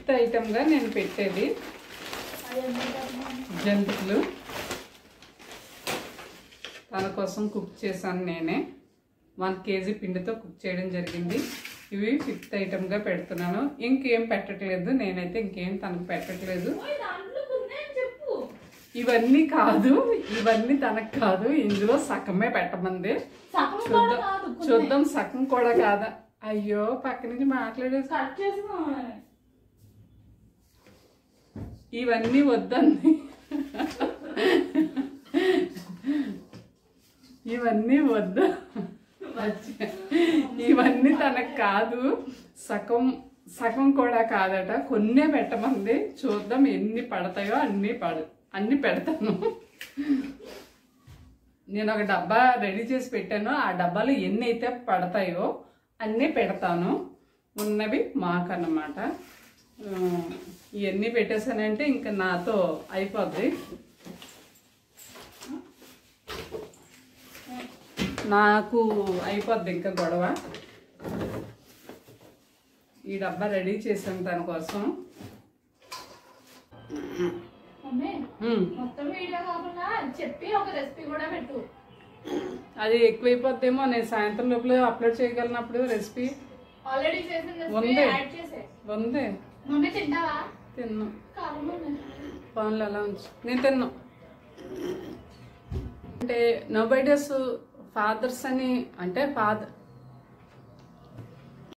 Fifth ఐటమ్గా నేను పెట్టేది జంతికలు తన కోసం కుక్ చేశాను నేనే వన్ కేజీ పిండితో కుక్ చేయడం జరిగింది ఇవి ఫిఫ్త్ ఐటమ్గా పెడుతున్నాను ఇంకేం పెట్టట్లేదు నేనైతే ఇంకేం తనకు పెట్టట్లేదు చెప్పు ఇవన్నీ కాదు ఇవన్నీ తనకు కాదు ఇందులో సగమే పెట్టమంది సగం కూడా చూద్దాం కాదు కొన్ని. చూద్దాం సగం కూడా కాదా అయ్యో పక్క నుంచి మాట్లాడేసి కట్ చేసుకో ఇవన్నీ వద్దండి ఇవన్నీ వద్దు అచ్చా. ఇవన్నీ తనకు కాదు సగం సగం కూడా కాదట కొన్నే పెట్టమంది చూద్దాం ఎన్ని పడతాయో అన్ని పడ అన్ని పెడతాను నేను ఒక డబ్బా రెడీ చేసి పెట్టాను ఆ డబ్బాలో ఎన్ని అయితే పడతాయో అన్నీ పెడతాను ఉన్నవి మాకన్నమాట ఆ, ఇవన్నీ పెట్టేశానంటే ఇంకా నాతో అయిపోద్ది నాకు అయిపోద్ది ఇంకా గొడవ ఈ డబ్బా రెడీ చేశాను తన కోసం మమ్మీ ఉమ్, మొత్తం వీడియో కాకుండా చెప్పి ఒక రెసిపీ కూడా పెట్టు అది ఎక్కువైపోద్దేమో నేను సాయంత్రం లోపల అప్లోడ్ చేయగలిగినప్పుడు రెసిపీ ఆల్రెడీ చేసిన రెసిపీ ఉంది. యాడ్ చేసే ఉంది మమ్మీ తింటావా తిన్నా కాదు మమ్మీ ఫోన్లో అలా ఉంచు నేను తిన్నా అంటే నో బైడర్స్ ఫాదర్స్ అని అంటే ఫాదర్